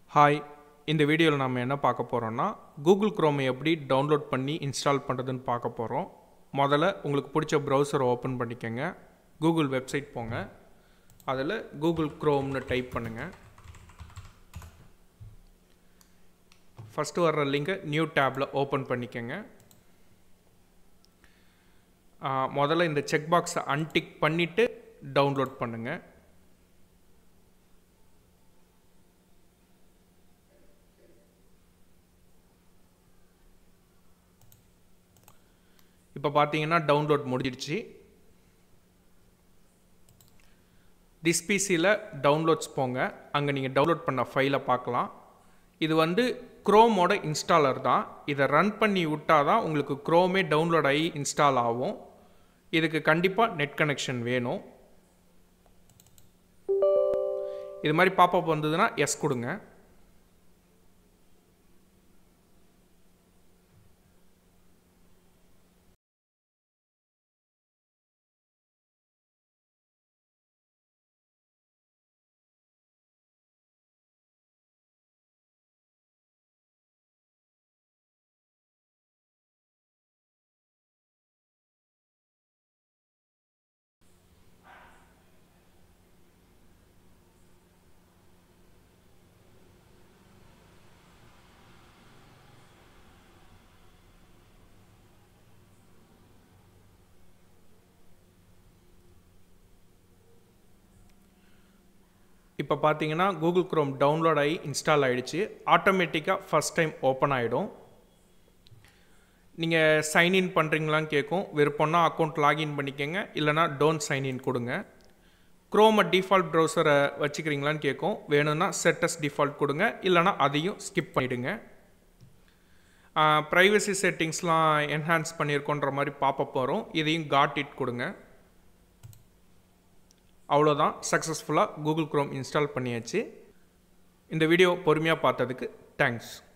hi இந்த வீடியோவில் நம்ம என்ன பார்க்க போகிறோம்னா கூகுள் குரோமை எப்படி டவுன்லோட் பண்ணி இன்ஸ்டால் பண்ணுறதுன்னு பார்க்க போகிறோம் முதல்ல உங்களுக்கு பிடிச்ச ப்ரௌசரை ஓப்பன் பண்ணிக்கோங்க கூகுள் வெப்சைட் போங்க அதில் கூகுள் குரோம்னு டைப் பண்ணுங்கள் ஃபஸ்ட்டு வர்ற லிங்கை நியூ டேப்பில் ஓப்பன் பண்ணிக்கோங்க ஆ, முதல்ல இந்த செக் பாக்ஸை அன்டிக் பண்ணிவிட்டு டவுன்லோட் பண்ணுங்கள் இப்போ பார்த்தீங்கன்னா டவுன்லோட் முடிஞ்சிடுச்சு திஸ் பிசியில் டவுன்லோட்ஸ் போங்க அங்கே நீங்கள் டவுன்லோட் பண்ண ஃபைலை பார்க்கலாம் இது வந்து குரோமோட இன்ஸ்டாலர் தான் இதை ரன் பண்ணி விட்டால் தான் உங்களுக்கு குரோமே டவுன்லோட் ஆகி இன்ஸ்டால் ஆகும் இதுக்கு கண்டிப்பாக நெட் கனெக்ஷன் வேணும் இது மாதிரி பாப்பப் வந்ததுன்னா எஸ் கொடுங்க இப்போ பார்த்தீங்கன்னா கூகுள் குரோம் டவுன்லோட் ஆகி இன்ஸ்டால் ஆகிடுச்சு ஆட்டோமேட்டிக்காக ஃபஸ்ட் டைம் ஓப்பன் ஆகிடும் நீங்கள் சைன்இன் பண்ணுறீங்களான்னு கேட்கும் விருப்பம்னா அக்கௌண்ட் லாகின் பண்ணிக்கோங்க இல்லைனா டோன்ட் சைன்இன் கொடுங்க குரோமை டிஃபால்ட் ப்ரௌசரை வச்சுக்கிறீங்களான்னு கேட்கும் வேணும்னா செட்டஸ் டிஃபால்ட் கொடுங்க இல்லைனா அதையும் ஸ்கிப் பண்ணிவிடுங்க ப்ரைவசி செட்டிங்ஸ்லாம் என்ஹான்ஸ் பண்ணியிருக்கோன்ற மாதிரி பாப்பப் வரும் இதையும் காட் இட் கொடுங்க அவ்வளோதான் சக்ஸஸ்ஃபுல்லாக கூகுள் குரோம் இன்ஸ்டால் பண்ணியாச்சு இந்த வீடியோ பொறுமையாக பார்த்ததுக்கு தேங்க்ஸ்